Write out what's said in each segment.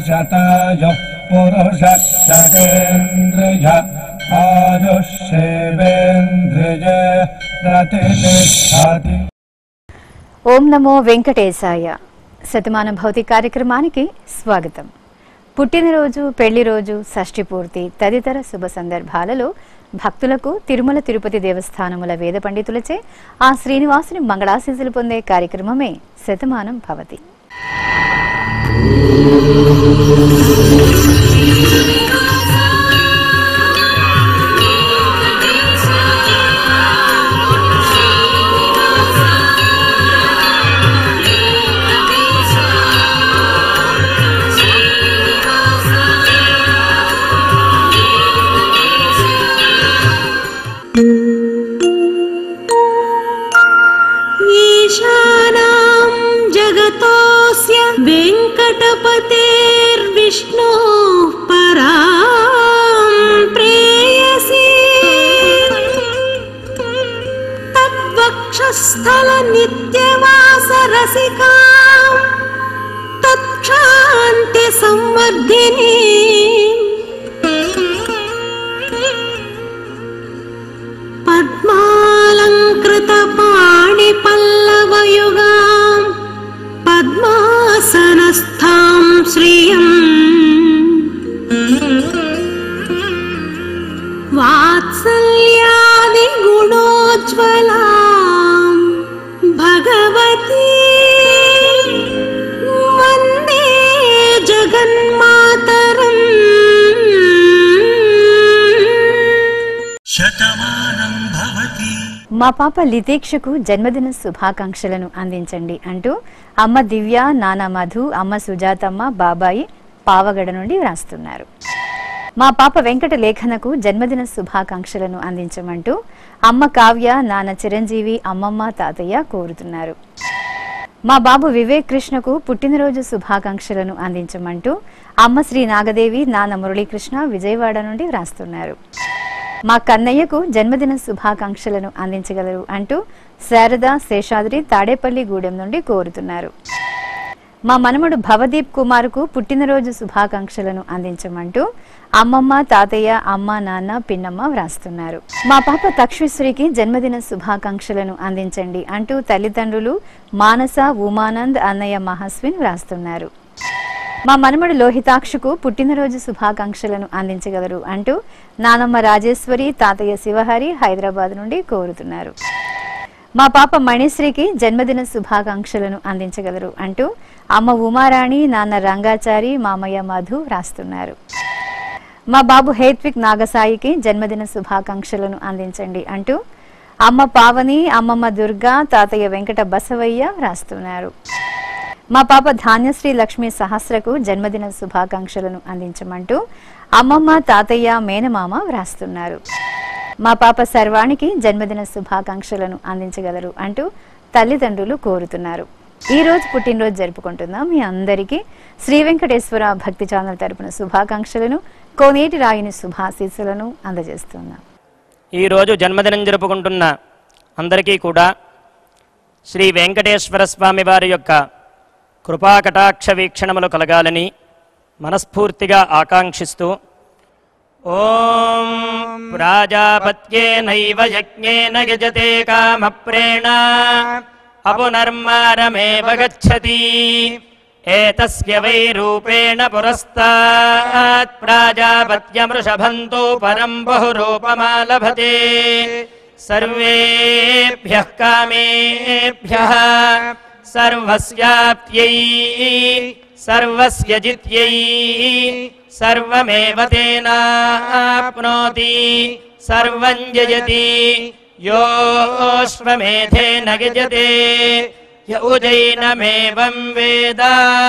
शतायुः पुरुषः शतेन्द्रिय आयुष्येवेन्द्रिय प्रतिष्ठति ఓం నమో వెంకటేశాయ శతమాన భౌతి కార్యక్రమానికి స్వాగతం పుట్టినరోజు పెళ్లి రోజు షష్ఠి పూర్తి తదితర శుభ సందర్భాలలో భక్తులకు తిరుమల తిరుపతి దేవస్థానముల వేద పండితులచే ఆ శ్రీనివాసుని మంగళాశీసులు పొందే కార్యక్రమమే శతమానం భవతి ईशानां जगतोऽस्य वेङ्कटपतेर्विष्णोः परां प्रेयसी तद्वक्षस्थलनित्यवासरसिकां तत्क्षान्त्यसंवर्धिनी पद्मालङ्कृतपाणिपल्लवयुगाम् पद्मासनस्थां श्रियम् वात्सल्यादिगुणोज्ज्वलाम् भगवती वन्दे जगन्मातरम् శతమానం భవతి మా పాప లితేక్షకు జన్మదిన శుభాకాంక్షలను అందించండి అంటూ అమ్మ దివ్య నాన్న మధు అమ్మ సుజాతమ్మ బాబాయి పావగడ నుండి వ్రాస్తున్నారు మా పాప వెంకట లేఖనకు జన్మదిన శుభాకాంక్షలను అందించమంటూ అమ్మ కావ్య నాన్న చిరంజీవి అమ్మమ్మ తాతయ్య కోరుతున్నారు మా బాబు వివేక్ కృష్ణకు పుట్టినరోజు శుభాకాంక్షలను అందించమంటూ అమ్మ శ్రీ నాగదేవి నాన్న మురళీకృష్ణ విజయవాడ నుండి వ్రాస్తున్నారు మా కన్నయ్యకు జన్మదిన శుభాకాంక్షలను అందించగలరు అంటూ శారద శేషాద్రి తాడేపల్లి గూడెం నుండి కోరుతున్నారు మా మనమడు భవదీప్ కుమార్కు పుట్టినరోజు శుభాకాంక్షలను అందించమంటూ అమ్మమ్మ తాతయ్య అమ్మ నాన్న పిన్నమ్మ వ్రాస్తున్నారు మా పాప తక్షేశ్వరికి జన్మదిన శుభాకాంక్షలను అందించండి అంటూ తల్లిదండ్రులు మానస ఉమానంద్ అన్నయ్య మహస్విన్ వ్రాస్తున్నారు మా మనమడు లోహితాక్షకు పుట్టినరోజు శుభాకాంక్షలను అందించగలరు అంటూ నానమ్మ రాజేశ్వరి తాతయ్య శివహరి హైదరాబాద్ నుండి కోరుతున్నారు మా పాప మణిశ్రీకి జన్మదిన శుభాకాంక్షలను అందించగలరు అంటూ అమ్మ ఉమారాణి నాన్న రంగాచారి మామయ్య మధు రాస్తున్నారు మా బాబు హేత్విక్ నాగసాయికి జన్మదిన శుభాకాంక్షలను అందించండి అంటూ అమ్మ పావని అమ్మమ్మ దుర్గా తాతయ్య వెంకట బసవయ్య రాస్తున్నారు మా పాప ధాన్యశ్రీ లక్ష్మి సహస్రకు జన్మదిన శుభాకాంక్షలను అందించమంటూ అమ్మమ్మ తాతయ్య మేనమామ వ్రాస్తున్నారు మా పాప సర్వాణికి జన్మదిన శుభాకాంక్షలను అందించగలరు అంటూ తల్లిదండ్రులు కోరుతున్నారు ఈ రోజు పుట్టినరోజు జరుపుకుంటున్నాం మీ అందరికీ శ్రీ వెంకటేశ్వర భక్తి ఛానల్ తరపున శుభాకాంక్షలను కోనేటి రాయిని శుభాశీస్సులను అందజేస్తున్నాం ఈరోజు జన్మదినం జరుపుకుంటున్న అందరికీ కూడా శ్రీ వెంకటేశ్వర స్వామి వారి యొక్క కృపాకటాక్ష వీక్షణములు కలగాలని మనస్ఫూర్తిగా ఆకాంక్షిస్తూ ఓం ప్రాజాపత్యేనైవ యజ్ఞేన యజతే కామప్రేణ అపునర్మారమేవ గచ్చతి ఏతస్య వై రూపేణ పురస్తాత్ ప్రాజాపత్యమృషభంతో పరం బహురూపమాలభతే సర్వేభ్యः కామేభ్యः సర్వస్యాప్త్యై సర్వస్య జిత్యై సర్వమేవ తేనాప్నోతి సర్వం జయతి యోశ్వమేధేన గజతే య ఉజైనమేవం వేద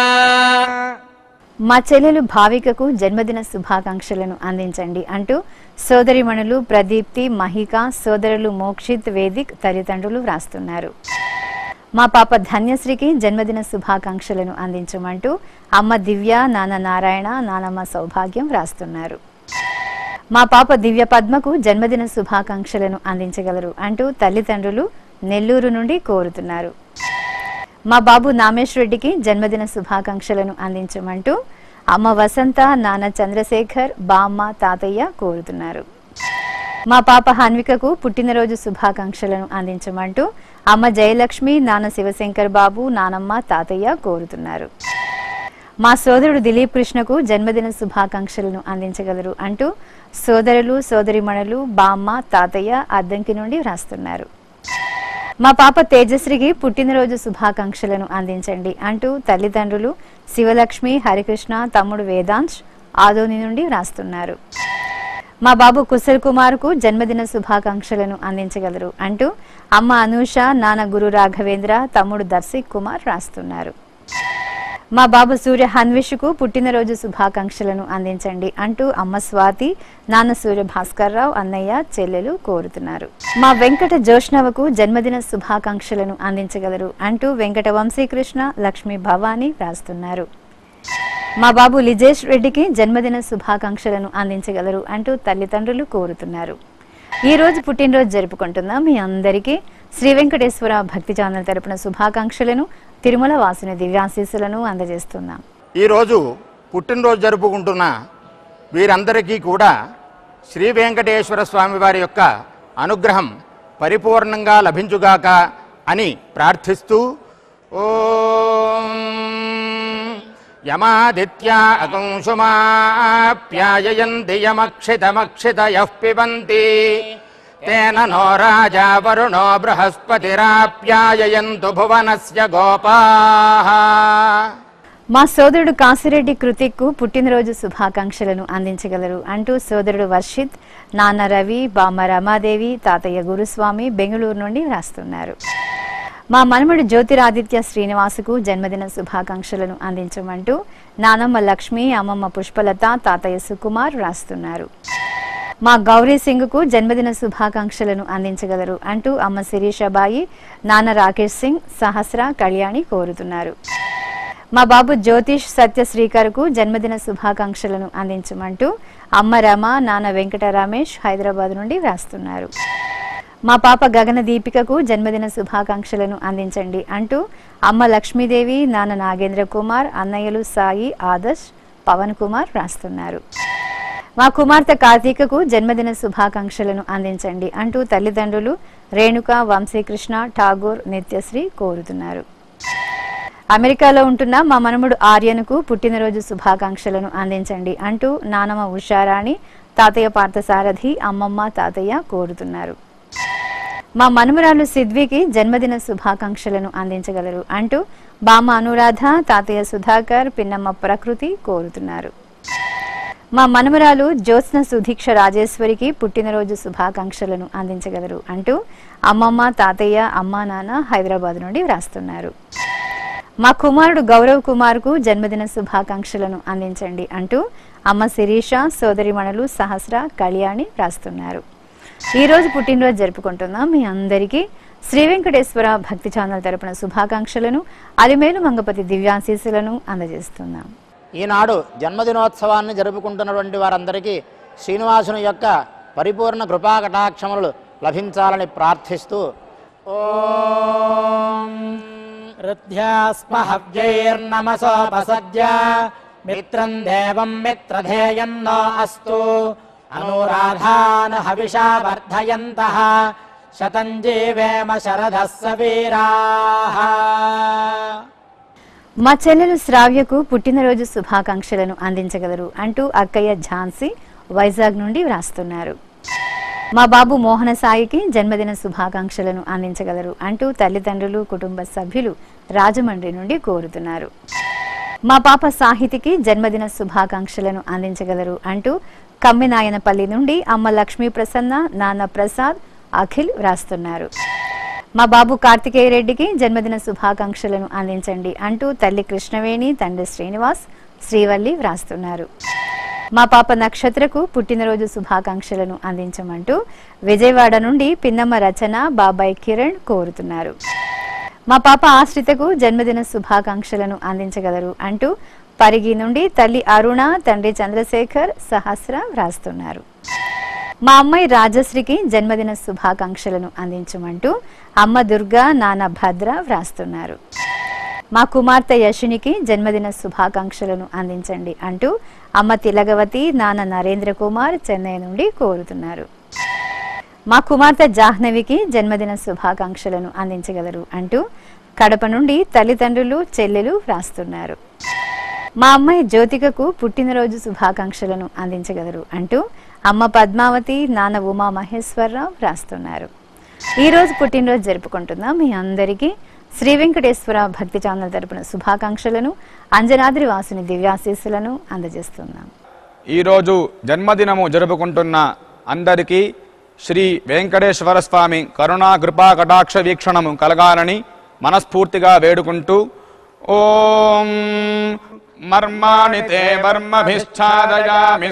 మా చెల్లెలు భావికకు జన్మదిన శుభాకాంక్షలను అందించండి అంటూ సోదరిమణులు ప్రదీప్తి మహిక సోదరులు మోక్షిత్ వేదిక్ తల్లిదండ్రులు వ్రాస్తున్నారు మా పాప ధన్యశ్రీకి జన్మదిన శుభాకాంక్షలను అందించమంటూ అమ్మ దివ్య నాన్న నారాయణ నానమ్మ సౌభాగ్యం వ్రాస్తున్నారు మా పాప దివ్య పద్మకు జన్మదిన శుభాకాంక్షలను అందించగలరు అంటూ తల్లిదండ్రులు నెల్లూరు నుండి కోరుతున్నారు మా బాబు నామేష్ రెడ్డికి జన్మదిన శుభాకాంక్షలను అందించమంటూ అమ్మ వసంత నాన్న చంద్రశేఖర్ బామ్మ తాతయ్య కోరుతున్నారు మా పాప హన్వికకు పుట్టినరోజు శుభాకాంక్షలను అందించమంటూ అమ్మ జయలక్ష్మి నాన్న శివశంకర్ బాబు నానమ్మ తాతయ్య కోరుతున్నారు మా సోదరుడు దిలీప్ కృష్ణకు జన్మదిన శుభాకాంక్షలను అందించగలరు అంటూ సోదరులు సోదరిమణులు బామ్మ తాతయ్య అద్దంకి నుండి వ్రాస్తున్నారు మా పాప తేజశ్రీకి పుట్టినరోజు శుభాకాంక్షలను అందించండి అంటూ తల్లిదండ్రులు శివలక్ష్మి హరికృష్ణ తమ్ముడు వేదాంశ్ ఆదోని నుండి వ్రాస్తున్నారు మా బాబు కుశల్ కుమార్కు జన్మదిన శుభాకాంక్షలను అందించగలరు అంటూ అమ్మ అనూష నాన్న గురు రాఘవేంద్ర తమ్ముడు దర్శిక్ కుమార్ రాస్తున్నారు మా బాబు సూర్య హన్విష్కు పుట్టినరోజు శుభాకాంక్షలను అందించండి అంటూ అమ్మ స్వాతి నాన్న సూర్య భాస్కర్ రావు అన్నయ్య చెల్లెలు కోరుతున్నారు మా వెంకట జోష్ణవకు జన్మదిన శుభాకాంక్షలను అందించగలరు అంటూ వెంకట వంశీకృష్ణ లక్ష్మీ భవానీ వ్రాస్తున్నారు మా బాబు లిజేష్ రెడ్డికి జన్మదిన శుభాకాంక్షలను అందించగలరు అంటూ తల్లిదండ్రులు కోరుతున్నారు ఈ రోజు పుట్టినరోజు జరుపుకుంటున్న మీ అందరికీ శ్రీ వెంకటేశ్వర భక్తి ఛానల్ తరపున శుభాకాంక్షలను తిరుమల వాసుని దివ్యాశీస్సులను అందజేస్తున్నాం ఈరోజు పుట్టినరోజు జరుపుకుంటున్న వీరందరికీ కూడా శ్రీ వెంకటేశ్వర స్వామి వారి యొక్క అనుగ్రహం పరిపూర్ణంగా లభించుగాక అని ప్రార్థిస్తూ ఓం యమాదిత్యా అకంశుమాప్యాయయంతి యమక్షితమక్షితయః పిబంతి తేన నో రాజా వరుణో బృహస్పతిరాప్యాయయంతు భువనస్య గోపాః మా సోదరుడు కాసిరెడ్డి కృతిక్కు పుట్టినరోజు శుభాకాంక్షలను అందించగలరు అంటూ సోదరుడు వర్షిత్ నాన్న రవి బామ్మ రమాదేవి తాతయ్య గురుస్వామి బెంగళూరు నుండి రాస్తున్నారు మా మనముడు జ్యోతిరాదిత్య శ్రీనివాసుకు జన్మదిన శుభాకాంక్షలను అందించమంటూ నానమ్మ లక్ష్మి అమ్మమ్మ పుష్పలత తాతయ్య సుకుమార్ రాస్తున్నారు మా గౌరీ సింగ్కు జన్మదిన శుభాకాంక్షలను అందించగలరు అంటూ అమ్మ శిరీషబాయి నాన్న రాకేష్ సింగ్ సహస్ర కళ్యాణి కోరుతున్నారు మా బాబు జ్యోతిష్ సత్య శ్రీకర్కు జన్మదిన శుభాకాంక్షలను అందించమంటూ అమ్మ రమ నాన్న వెంకట రమేష్ హైదరాబాద్ నుండి వ్రాస్తున్నారు మా పాప గగన దీపికకు జన్మదిన శుభాకాంక్షలను అందించండి అంటూ అమ్మ లక్ష్మీదేవి నాన్న నాగేంద్ర కుమార్ అన్నయ్యలు సాయి ఆదర్శ్ పవన్ కుమార్ రాస్తున్నారు మా కుమార్తె కార్తీకకు జన్మదిన శుభాకాంక్షలను అందించండి అంటూ తల్లిదండ్రులు రేణుక వంశీకృష్ణ ఠాగూర్ నిత్యశ్రీ కోరుతున్నారు అమెరికాలో ఉంటున్న మా మనముడు ఆర్యనుకు పుట్టినరోజు శుభాకాంక్షలను అందించండి అంటూ నానమ్మ ఉషారాణి తాతయ్య పార్థసారథి అమ్మమ్మ తాతయ్య కోరుతున్నారు మా మనుమరాలు సిద్వికి జన్మదిన శుభాకాంక్షలను అందించగలరు అంటూ బామ్మ అనురాధ తాతయ్య సుధాకర్ పిన్నమ్మ ప్రకృతి కోరుతున్నారు మా మనుమరాలు జ్యోత్స్న సుధీక్ష రాజేశ్వరికి పుట్టినరోజు శుభాకాంక్షలను అందించగలరు అంటూ అమ్మమ్మ తాతయ్య అమ్మా నాన్న హైదరాబాద్ నుండి వ్రాస్తున్నారు మా కుమారుడు గౌరవ్ కుమార్కు జన్మదిన శుభాకాంక్షలను అందించండి అంటూ అమ్మ శిరీష సోదరిమణులు సహస్ర కళ్యాణి రాస్తున్నారు ఈ రోజు పుట్టినరోజు జరుపుకుంటున్నాం మీ అందరికీ శ్రీ వెంకటేశ్వర భక్తి ఛానల్ తరపున శుభాకాంక్షలను అలిమేలు మంగపతి దివ్యాశీస్సులను అందజేస్తున్నాం ఈనాడు జన్మదినోత్సవాన్ని జరుపుకుంటున్నటువంటి వారందరికీ శ్రీనివాసుని యొక్క పరిపూర్ణ కృపా కటాక్షములు లభించాలని ప్రార్థిస్తూ ఓం రుధ్యాస్మ హవ్యైర్నమసోపసద్య మిత్రం దేవం మిత్రధేయం నో అస్తు అనురాధాన్ హవిషా వర్ధయంతః శతం జీవేమ శరదः సవీరాः మా చెల్లెలు శ్రావ్యకు పుట్టినరోజు శుభాకాంక్షలను అందించగలరు అంటూ అక్కయ్య ఝాన్సీ వైజాగ్ నుండి వ్రాస్తున్నారు మా బాబు మోహన సాయికి జన్మదిన శుభాకాంక్షలను అందించగలరు అంటూ తల్లిదండ్రులు కుటుంబ సభ్యులు రాజమండ్రి నుండి కోరుతున్నారు మా పాప సాహితికి జన్మదిన శుభాకాంక్షలను అందించగలరు అంటూ కమ్మినాయనపల్లి నుండి అమ్మ లక్ష్మీ ప్రసన్న నాన్న ప్రసాద్ అఖిల్ వ్రాస్తున్నారు మా బాబు కార్తికేయ రెడ్డికి జన్మదిన శుభాకాంక్షలను అందించండి అంటూ తల్లి కృష్ణవేణి తండ్రి శ్రీనివాస్ శ్రీవల్లి వ్రాస్తున్నారు మా పాప నక్షత్రకు పుట్టినరోజు శుభాకాంక్షలను అందించమంటూ విజయవాడ నుండి పిన్నమ్మ రచన బాబాయ్ కిరణ్ కోరుతున్నారు మా పాప ఆశ్రితకు జన్మదిన శుభాకాంక్షలను అందించగలరు అంటూ పరిగి నుండి తల్లి అరుణ తండ్రి చంద్రశేఖర్ సహస్ర వ్రాస్తున్నారు మా అమ్మాయి రాజశ్రీకి జన్మదిన శుభాకాంక్షలను అందించమంటూ అమ్మ దుర్గా నాన్న భద్ర వ్రాస్తున్నారు మా కుమార్తె యశునికి జన్మదిన శుభాకాంక్షలను అందించండి అంటూ అమ్మ తిలగవతి నాన్న నరేంద్ర కుమార్ చెన్నై నుండి కోరుతున్నారు మా కుమార్తె జాహ్నవికి జన్మదిన శుభాకాంక్షలను అందించగలరు అంటూ కడప నుండి తల్లిదండ్రులు చెల్లెలు వ్రాస్తున్నారు మా అమ్మాయి జ్యోతికకు పుట్టినరోజు శుభాకాంక్షలను అందించగలరు అంటూ అమ్మ పద్మావతి నాన్న ఉమా మహేశ్వరరావు వ్రాస్తున్నారు ఈ రోజు పుట్టినరోజు జరుపుకుంటున్న మీ అందరికీ శ్రీ వెంకటేశ్వర భక్తి ఛానల్ తరపున శుభాకాంక్షలను అంజనాద్రి వాసుని దివ్యాశీస్సులను అందజేస్తున్నాం ఈరోజు జన్మదినము జరుపుకుంటున్న అందరికీ శ్రీ వెంకటేశ్వర స్వామి కరుణా కృపా కటాక్ష వీక్షణము కలగాలని మనస్ఫూర్తిగా వేడుకుంటూ ఓం మర్మాణి తే వర్మభిశ్చాదయామి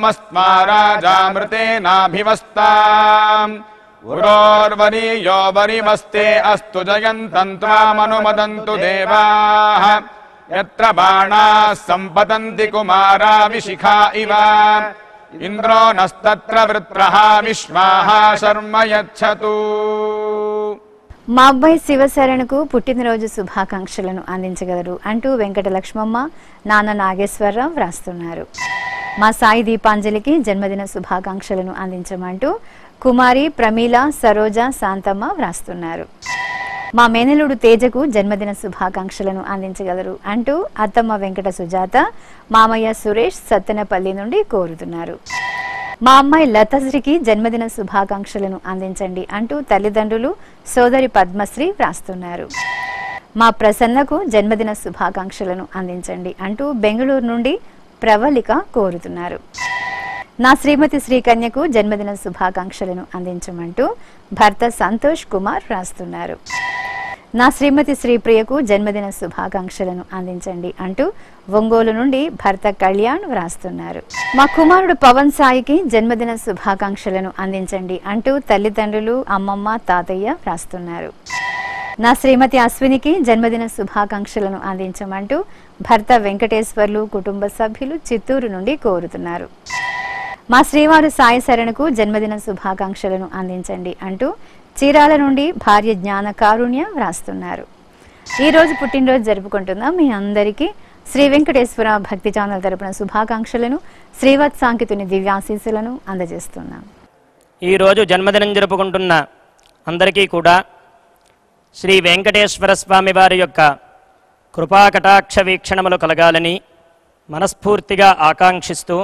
సోమస్మారాజామృతేనాభివస్తాం ఉరోర్వరీయో వరిమస్తే అస్తు జయంతం త్వామనుమదంతు దేవాః యత్ర బాణాः సంపతంతి కుమారా విశిఖా ఇవ ఇంద్రో నస్తత్ర వృత్రః విశ్వాః శర్మ యచ్చతు మా అబ్బాయి శివశరణకు పుట్టినరోజు శుభాకాంక్షలను అందించగలరు అంటూ వెంకట లక్ష్మమ్మ నాన్న నాగేశ్వరరావు వ్రాస్తున్నారు మా సాయి దీపాంజలికి జన్మదిన శుభాకాంక్షలను అందించమంటూ కుమారి ప్రమీల సరోజ శాంతమ్మ వ్రాస్తున్నారు మా మేనలుడు తేజకు జన్మదిన శుభాకాంక్షలను అందించగలరు అంటూ అత్తమ్మ వెంకట సుజాత మామయ్య సురేష్ సత్తెనపల్లి నుండి కోరుతున్నారు మా అమ్మాయి లతశ్రీకి జన్మదిన శుభాకాంక్షలను అందించండి అంటూ తల్లిదండ్రులు సోదరి పద్మశ్రీ వ్రాస్తున్నారు మా ప్రసన్నకు జన్మదిన శుభాకాంక్షలను అందించండి అంటూ బెంగళూరు నుండి ప్రవళిక కోరుతున్నారు నా శ్రీమతి శ్రీకన్యకు జన్మదిన శుభాకాంక్షలను అందించమంటూ భర్త సంతోష్ కుమార్ రాస్తున్నారు నా శ్రీమతి శ్రీప్రియకు జన్మదిన శుభాకాంక్షలను అందించండి అంటూ ఒంగోలు నుండి భర్త కళ్యాణ్ వ్రాస్తున్నారు మా కుమారుడు పవన్ సాయికి జన్మదిన శుభాకాంక్షలను అందించండి అంటూ తల్లిదండ్రులు అమ్మమ్మ తాతయ్య వ్రాస్తున్నారు నా శ్రీమతి అశ్వినికి జన్మదిన శుభాకాంక్షలను అందించమంటూ భర్త వెంకటేశ్వర్లు కుటుంబ సభ్యులు చిత్తూరు నుండి కోరుతున్నారు మా శ్రీవారు సాయి శరణకు జన్మదిన శుభాకాంక్షలను అందించండి అంటూ చీరాల నుండి భార్య జ్ఞాన కారుణ్య వ్రాస్తున్నారు ఈ రోజు పుట్టినరోజు జరుపుకుంటున్న మీ అందరికీ శ్రీ వెంకటేశ్వర భక్తి ఛానల్ తరపున శుభాకాంక్షలను శ్రీవత్ సాంకితుని దివ్యాశీస్సులను అందజేస్తున్నాం ఈరోజు జన్మదినం జరుపుకుంటున్న అందరికీ కూడా శ్రీ వెంకటేశ్వర స్వామి వారి యొక్క కృపాకటాక్ష వీక్షణములు కలగాలని మనస్ఫూర్తిగా ఆకాంక్షిస్తూ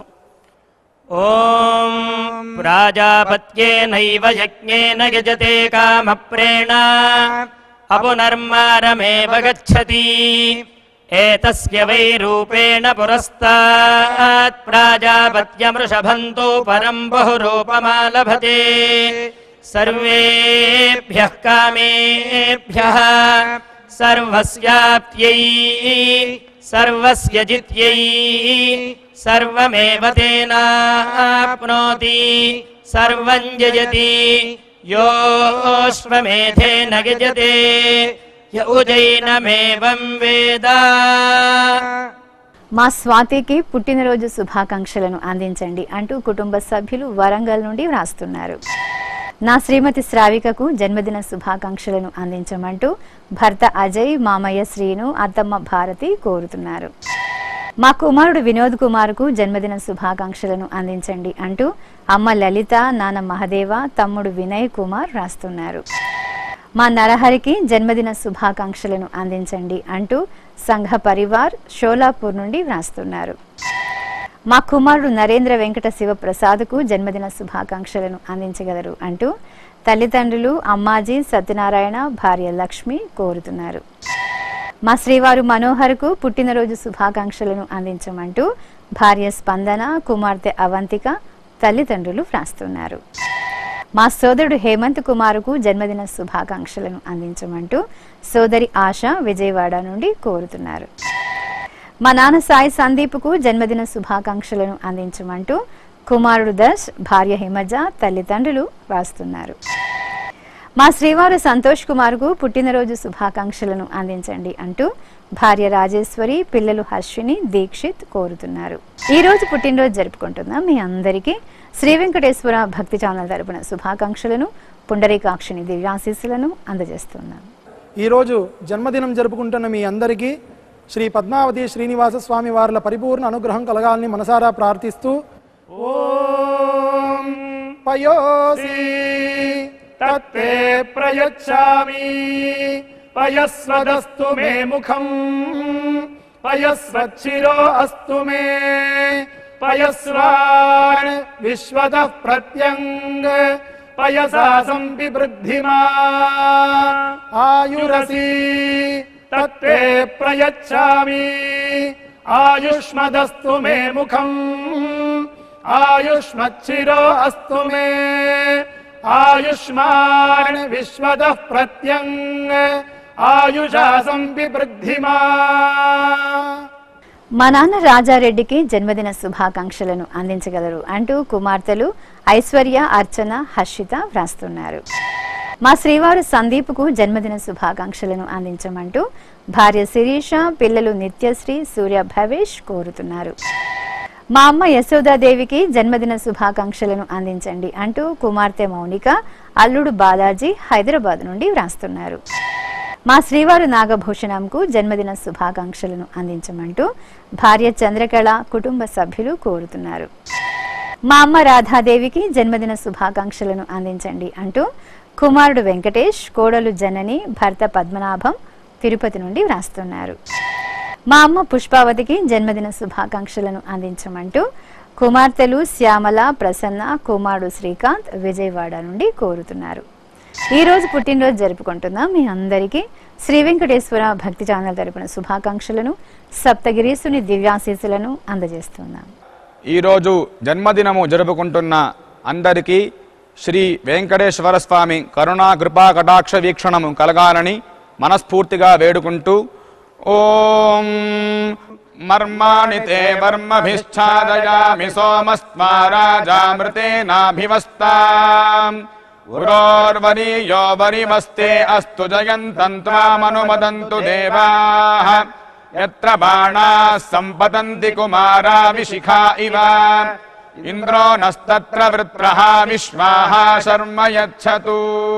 ఓం ప్రాజాపత్యేనైవ యజ్ఞేన యజతే కామప్రేణ అపునర్మారమేవ గచ్చతి ఏతస్య వై రూపేణ పురస్తాత్ ప్రాజాపత్యమృషభంతో పరం బహురూపమాలభతే సర్వేభ్యః కామేభ్యः సర్వస్యాప్త్యై సర్వస్య జిత్యై సర్వమేవ తేనాప్నోతి సర్వం జయతి యోష్వమేధేన గజతే య ఉజైనమేవం వేద మా స్వాతికి పుట్టినరోజు శుభాకాంక్షలను అందించండి అంటూ కుటుంబ సభ్యులు వరంగల్ నుండి వ్రాస్తున్నారు నా శ్రీమతి శ్రావికకు జన్మదిన శుభాకాంక్షలను అందించమంటూ భర్త అజయ్ మామయ్య శ్రీను అత్తమ్మ భారతి కోరుతున్నారు మా కుమారుడు వినోద్ కుమార్కు జన్మదిన శుభాకాంక్షలను అందించండి అంటూ అమ్మ లలిత నాన్న మహదేవ తమ్ముడు వినయ్ కుమార్ రాస్తున్నారు మా నరహరికి జన్మదిన శుభాకాంక్షలను అందించండి అంటూ సంఘ పరివార్ షోలాపూర్ నుండి వ్రాస్తున్నారు మా కుమారుడు నరేంద్ర వెంకట శివప్రసాద్కు జన్మదిన శుభాకాంక్షలను అందించగలరు అంటూ తల్లిదండ్రులు అమ్మాజీ సత్యనారాయణ భార్య లక్ష్మి కోరుతున్నారు మా శ్రీవారు మనోహర్కు పుట్టినరోజు శుభాకాంక్షలను అందించమంటూ భార్య స్పందన కుమార్తె అవంతిక తల్లిదండ్రులు వ్రాస్తున్నారు మా సోదరుడు హేమంత్ కుమారుకు జన్మదిన శుభాకాంక్షలను అందించమంటూ సోదరి ఆశ విజయవాడ నుండి కోరుతున్నారు మా నాన్న సాయి సందీప్కు జన్మదిన శుభాకాంక్షలను అందించమంటూ కుమారుడు దర్శ్ భార్య హిమజ తల్లిదండ్రులు రాస్తున్నారు మా శ్రీవారు సంతోష్ కుమార్కు పుట్టినరోజు శుభాకాంక్షలను అందించండి అంటూ భార్య రాజేశ్వరి పిల్లలు హర్షిని దీక్షిత్ కోరుతున్నారు ఈ రోజు పుట్టినరోజు జరుపుకుంటున్న మీ అందరికీ శ్రీ వెంకటేశ్వర భక్తి ఛానల్ తరపున శుభాకాంక్షలను పుండరీకాక్షిని దివ్యాశీస్సులను అందజేస్తున్నాను ఈరోజు జన్మదినం జరుపుకుంటున్న మీ అందరికీ శ్రీ పద్మావతి శ్రీనివాస స్వామి వార్ల పరిపూర్ణ అనుగ్రహం కలగాలని మనసారా ప్రార్థిస్తూ ఓం పయోసి తత్తే ప్రయచ్చామి పయస్వదస్తు మే ముఖం పయస్వచ్చిరో అస్తు మే పయస్వాన్ విశ్వద ప్రత్యంగ పయసా సంవివృద్ధిమా ఆయురసి తత్తే ప్రయచ్చామి ఆయుష్మదస్తు మే ముఖం ఆయుష్మచ్చిరో అస్తు మే ఆయుష్మాన్ విశ్వద ప్రత్యంగ ఆయుషా సంవివృద్ధిమా మా నాన్న రాజారెడ్డికి జన్మదిన శుభాకాంక్షలను అందించగలరు అంటూ కుమార్తెలు ఐశ్వర్య అర్చన హర్షిత వ్రాస్తున్నారు మా శ్రీవారు సందీప్కు జన్మదిన శుభాకాంక్షలను అందించమంటూ భార్య శిరీష పిల్లలు నిత్యశ్రీ సూర్య భవేష్ కోరుతున్నారు మా అమ్మ యశోదాదేవికి జన్మదిన శుభాకాంక్షలను అందించండి అంటూ కుమార్తె మౌనిక అల్లుడు బాలాజీ హైదరాబాద్ నుండి వ్రాస్తున్నారు మా శ్రీవారు నాగభూషణంకు జన్మదిన శుభాకాంక్షలను అందించమంటూ భార్య చంద్రకళ కుటుంబ సభ్యులు కోరుతున్నారు మా అమ్మ రాధాదేవికి జన్మదిన శుభాకాంక్షలను అందించండి అంటూ కుమారుడు వెంకటేష్ కోడలు జనని భర్త పద్మనాభం తిరుపతి నుండి వ్రాస్తున్నారు మా అమ్మ పుష్పావతికి జన్మదిన శుభాకాంక్షలను అందించమంటూ కుమార్తెలు శ్యామల ప్రసన్న కుమారుడు శ్రీకాంత్ విజయవాడ నుండి కోరుతున్నారు ఈ రోజు పుట్టినరోజు జరుపుకుంటున్న మీ అందరికీ శ్రీ వెంకటేశ్వర భక్తి ఛానల్ తరపున శుభాకాంక్షలను సప్తగిరీసుని దివ్యాశీస్సులను అందజేస్తున్నాం ఈరోజు జన్మదినము జరుపుకుంటున్న అందరికీ శ్రీ వెంకటేశ్వర స్వామి కరుణా కృపా కటాక్ష వీక్షణము కలగాలని మనస్ఫూర్తిగా వేడుకుంటూ ఓం మర్మాణి తే మర్మభిశ్చాదయామి సోమస్మా రాజామృతేనాభివస్తాం ఉరోర్వరీయో వరిమస్తే అస్తు జయంతం త్వామనుమదంతు దేవాః యత్ర బాణాः సంపతంతి కుమారా విశిఖా ఇవ ఇంద్రో నస్తత్ర వృత్రః విశ్వాః శర్మ యచ్చతు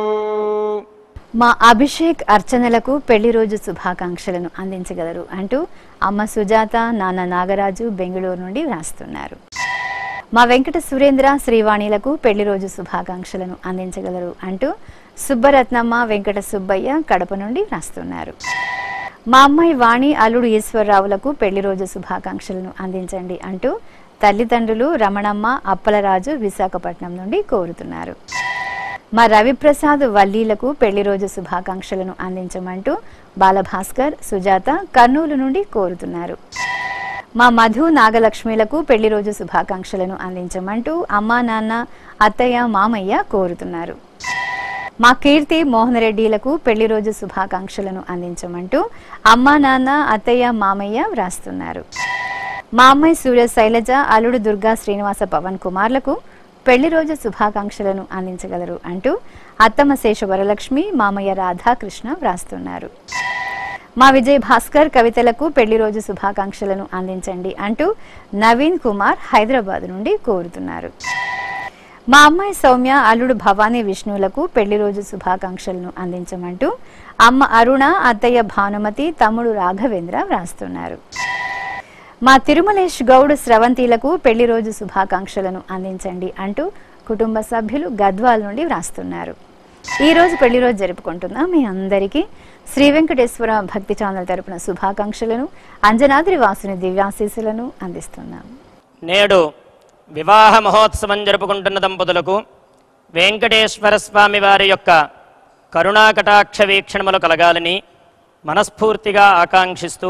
మా అభిషేక్ అర్చనలకు పెళ్లి రోజు శుభాకాంక్షలను అందించగలరు అంటూ అమ్మ సుజాత నాన్న నాగరాజు బెంగళూరు నుండి వ్రాస్తున్నారు మా వెంకట సురేంద్ర శ్రీవాణిలకు పెళ్లి రోజు శుభాకాంక్షలను అందించగలరు అంటూ సుబ్బరత్నమ్మ వెంకట సుబ్బయ్య కడప నుండి వ్రాస్తున్నారు మా అమ్మాయి వాణి అల్లుడు ఈశ్వరరావులకు పెళ్లి రోజు శుభాకాంక్షలను అందించండి అంటూ తల్లిదండ్రులు రమణమ్మ అప్పలరాజు విశాఖపట్నం నుండి కోరుతున్నారు మా రవిప్రసాద్ వల్లీలకు పెళ్లి రోజు శుభాకాంక్షలను అందించమంటూ బాలభాస్కర్ సుజాత కర్నూలు నుండి కోరుతున్నారు మా మధు నాగలక్ష్మిలకు పెళ్లి రోజు శుభాకాంక్షలను అందించమంటూ అమ్మా నాన్న అత్తయ్య మామయ్య కోరుతున్నారు మా కీర్తి మోహన్ రెడ్డిలకు పెళ్లి రోజు శుభాకాంక్షలను అందించమంటూ అమ్మా నాన్న అత్తయ్య మామయ్య వ్రాస్తున్నారు మా అమ్మాయి సూర్య శైలజ అల్లుడు దుర్గా శ్రీనివాస పవన్ కుమార్లకు పెళ్లి రోజు శుభాకాంక్షలను అందించగలరు అంటూ అత్తమ్మ శేష వరలక్ష్మి మామయ్య రాధాకృష్ణ వ్రాస్తున్నారు మా విజయ్ భాస్కర్ కవితలకు పెళ్లి రోజు శుభాకాంక్షలను అందించండి అంటూ నవీన్ కుమార్ హైదరాబాద్ నుండి కోరుతున్నారు మా అమ్మాయి సౌమ్య అల్లుడు భవానీ విష్ణువులకు పెళ్లి రోజు శుభాకాంక్షలను అందించమంటూ అమ్మ అరుణ అత్తయ్య భానుమతి తమ్ముడు రాఘవేంద్ర వ్రాస్తున్నారు మా తిరుమలేష్ గౌడ్ స్రవంతిలకు పెళ్లి రోజు శుభాకాంక్షలను అందించండి అంటూ కుటుంబ సభ్యులు గద్వాల్ నుండి వ్రాస్తున్నారు ఈ రోజు పెళ్లి రోజు జరుపుకుంటున్న మీ అందరికీ శ్రీ వెంకటేశ్వర భక్తి ఛానల్ తరపున శుభాకాంక్షలను అంజనాద్రి వాసుని దివ్యాశీస్సులను అందిస్తున్నాం నేడు వివాహ మహోత్సవం జరుపుకుంటున్న దంపతులకు వెంకటేశ్వర స్వామి వారి యొక్క కరుణాకటాక్ష వీక్షణములు కలగాలని మనస్ఫూర్తిగా ఆకాంక్షిస్తూ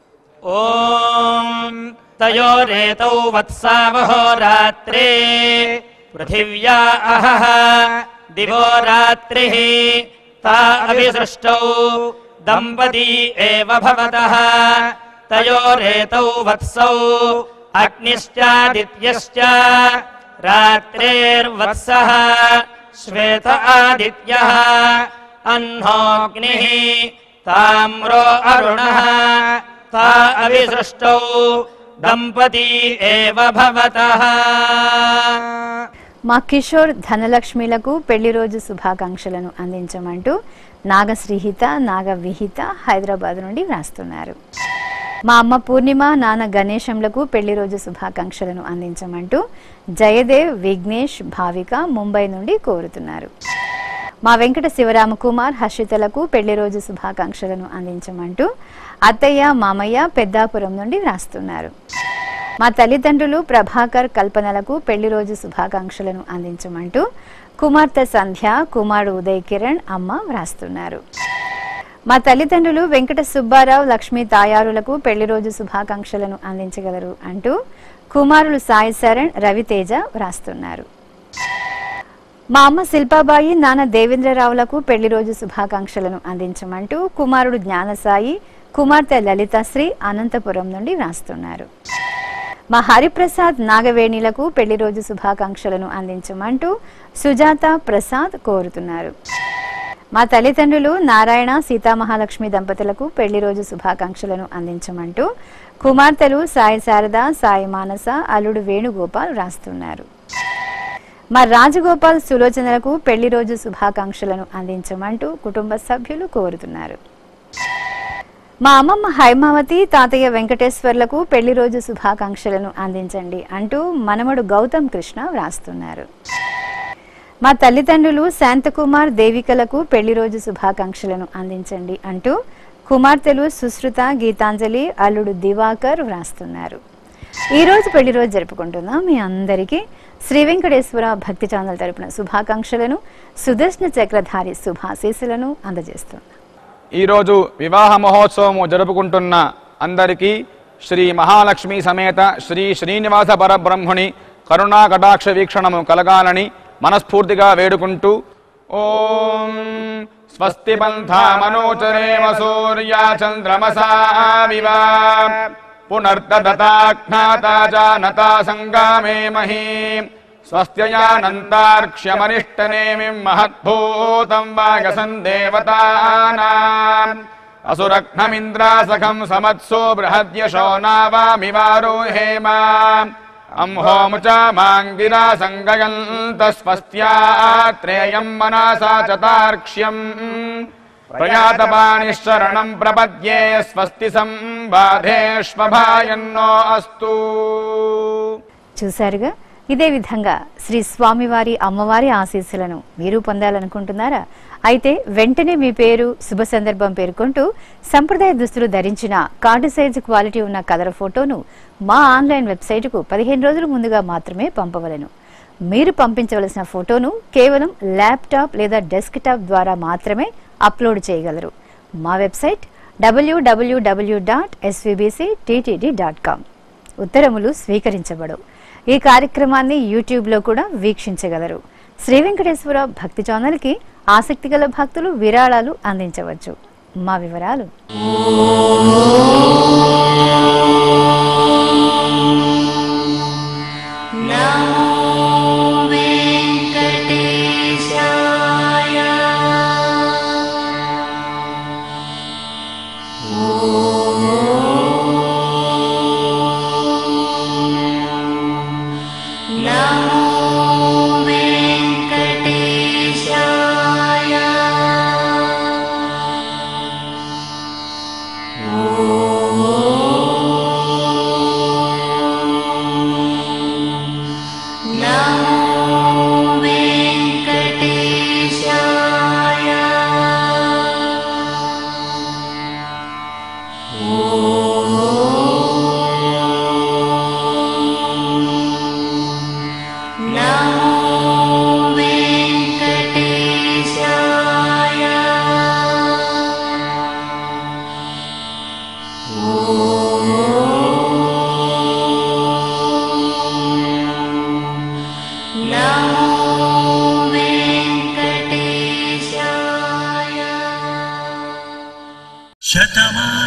ఓం తయోరేతౌ వత్సావహో రాత్రే పృథివ్యా అహః దివో రాత్రిः తా అభిసృష్టౌ దంపతీ ఏవ భవతः తయోరేతౌ వత్సౌ అగ్నిశ్చాదిత్యశ్చ రాత్రేర్వత్సः శ్వేత ఆదిత్యः అహ్నోऽగ్నిः తామ్రో అరుణः తా అవిసృష్టౌ దంపతీ ఏవ భవతः మా కిషోర్ ధనలక్ష్మిలకు పెళ్లి రోజు శుభాకాంక్షలను అందించమంటూ నాగశ్రీహిత నాగ విహిత హైదరాబాద్ నుండి వ్రాస్తున్నారు మా అమ్మ పూర్ణిమ నాన్న గణేశంలకు పెళ్లి రోజు శుభాకాంక్షలను అందించమంటూ జయదేవ్ విఘ్నేష్ భావిక ముంబై నుండి కోరుతున్నారు మా వెంకట శివరామ కుమార్ హర్షితలకు పెళ్లి రోజు శుభాకాంక్షలను అందించమంటూ అత్తయ్య మామయ్య పెద్దాపురం నుండి వ్రాస్తున్నారు మా తల్లిదండ్రులు ప్రభాకర్ కల్పనలకు పెళ్లి రోజు శుభాకాంక్షలను అందించమంటూ కుమార్తె సంధ్య కుమారుడు ఉదయ్ కిరణ్ అమ్మ వ్రాస్తున్నారు మా తల్లిదండ్రులు వెంకట సుబ్బారావు లక్ష్మీ తాయారులకు పెళ్లి రోజు శుభాకాంక్షలను అందించగలరు అంటూ కుమారులు సాయి శరణ్ రవితేజ వ్రాస్తున్నారు మా అమ్మ శిల్పాబాయి నాన్న దేవేంద్రరావులకు పెళ్లి రోజు శుభాకాంక్షలను అందించమంటూ కుమారుడు జ్ఞానసాయి కుమార్తె లలితాశ్రీ అనంతపురం నుండి వ్రాస్తున్నారు మా హరిప్రసాద్ నాగవేణిలకు పెళ్లి రోజు శుభాకాంక్షలను అందించమంటూ సుజాత ప్రసాద్ కోరుతున్నారు మా తల్లిదండ్రులు నారాయణ సీతామహాలక్ష్మి దంపతులకు పెళ్లి రోజు శుభాకాంక్షలను అందించమంటూ కుమార్తెలు సాయి శారద సాయి మానస అల్లుడు వేణుగోపాల్ రాస్తున్నారు మా రాజగోపాల్ సులోచనలకు పెళ్లి రోజు శుభాకాంక్షలను అందించమంటూ కుటుంబ సభ్యులు కోరుతున్నారు మా అమ్మమ్మ హైమావతి తాతయ్య వెంకటేశ్వర్లకు పెళ్లి రోజు శుభాకాంక్షలను అందించండి అంటూ మనమడు గౌతమ్ కృష్ణ వ్రాస్తున్నారు మా తల్లిదండ్రులు శాంతకుమార్ దేవికలకు పెళ్లి రోజు శుభాకాంక్షలను అందించండి అంటూ కుమార్తెలు సుశ్రుత గీతాంజలి అల్లుడు దివాకర్ వ్రాస్తున్నారు ఈ రోజు పెళ్లి రోజు జరుపుకుంటున్న మీ అందరికీ శ్రీ వెంకటేశ్వర భక్తి ఛానల్ తరపున శుభాకాంక్షలను సుదర్శన చక్రధారి శుభాశీస్సులను అందజేస్తున్నాం ఈరోజు వివాహ మహోత్సవము జరుపుకుంటున్న అందరికీ శ్రీ మహాలక్ష్మి సమేత శ్రీ శ్రీనివాస పరబ్రహ్ముని కరుణా కటాక్ష వీక్షణము కలగాలని మనస్ఫూర్తిగా వేడుకుంటూ ఓం స్వస్తి పంథామనోచరేమ సూర్యా చంద్రమసా వివా పునర్దతాజ్ఞాతా జానతా సంగామే మహీ స్వస్త్యయానంతార్క్ష్యమనిష్టనేమిం మహద్భూతం వాగసన్ దేవతానాం అసురఘ్నమింద్రాసఖం సమత్సో బృహద్యశో నావామివారోహేమ అంహోముచామాంగిరా సంగయంత స్వస్త్యాత్రేయం మనసా చతార్క్ష్యం ప్రయాతపాణిశరణం ప్రపద్యే స్వస్తి సంబాధేష్మభాయన్నో అస్తు చూశారుగా ఇదే విధంగా శ్రీ స్వామివారి అమ్మవారి ఆశీస్సులను మీరు పొందాలనుకుంటున్నారా అయితే వెంటనే మీ పేరు శుభ సందర్భం పేర్కొంటూ సంప్రదాయ దుస్తులు ధరించిన కార్డు సైజు క్వాలిటీ ఉన్న కలర్ ఫోటోను మా ఆన్లైన్ వెబ్సైటుకు పదిహేను రోజుల ముందుగా మాత్రమే పంపవలను మీరు పంపించవలసిన ఫోటోను కేవలం ల్యాప్టాప్ లేదా డెస్క్టాప్ ద్వారా మాత్రమే అప్లోడ్ చేయగలరు మా website WWW dot SVBC dot com ఉత్తరములు స్వీకరించబడవు ఈ కార్యక్రమాన్ని యూట్యూబ్లో కూడా వీక్షించగలరు శ్రీ వెంకటేశ్వర భక్తి ఛానల్కి ఆసక్తి గల భక్తులు విరాళాలు అందించవచ్చు మా వివరాలు శతమా